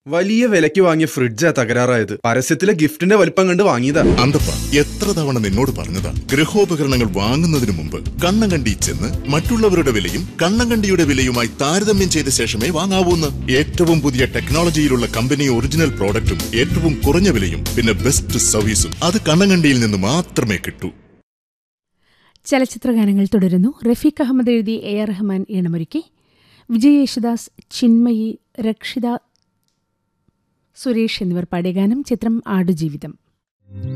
വലിയ വിലയ്ക്ക് വാങ്ങിയ ഫ്രിഡ്ജാ തകരാറായത് പരസ്യത്തിലെ ഗിഫ്റ്റിന്റെ വലിപ്പം കണ്ട് വാങ്ങിയതാ അന്തപ്പ എത്ര തവണ നിന്നോട് പറഞ്ഞതാ ഗൃഹോപകരണങ്ങൾ വാങ്ങുന്നതിന് മുമ്പ് കണ്ണങ്കണ്ടി ചെന്ന് മറ്റുള്ളവരുടെ വിലയും കണ്ണങ്കണ്ടിയുടെ വിലയുമായി താരതമ്യം ചെയ്ത ശേഷമേ വാങ്ങാവൂന്ന് ഏറ്റവും പുതിയ ടെക്നോളജിയിലുള്ള കമ്പനി ഒറിജിനൽ പ്രോഡക്റ്റും ഏറ്റവും കുറഞ്ഞ വിലയും പിന്നെ ബെസ്റ്റ് സർവീസും അത് കണ്ണങ്കണ്ടിയിൽ നിന്ന് മാത്രമേ കിട്ടൂ ചലച്ചിത്ര ഗാനങ്ങൾ തുടരുന്നു റഫീഖ് അഹമ്മദ് എഴുതി എ ആർ റഹ്മാൻ ഈണമൊരുക്കി വിജയ് യേശുദാസ് ചിന്മയി രക്ഷിത സുരേഷ് എന്നിവർ പാടിയ ഗാനം ചിത്രം ആടുജീവിതം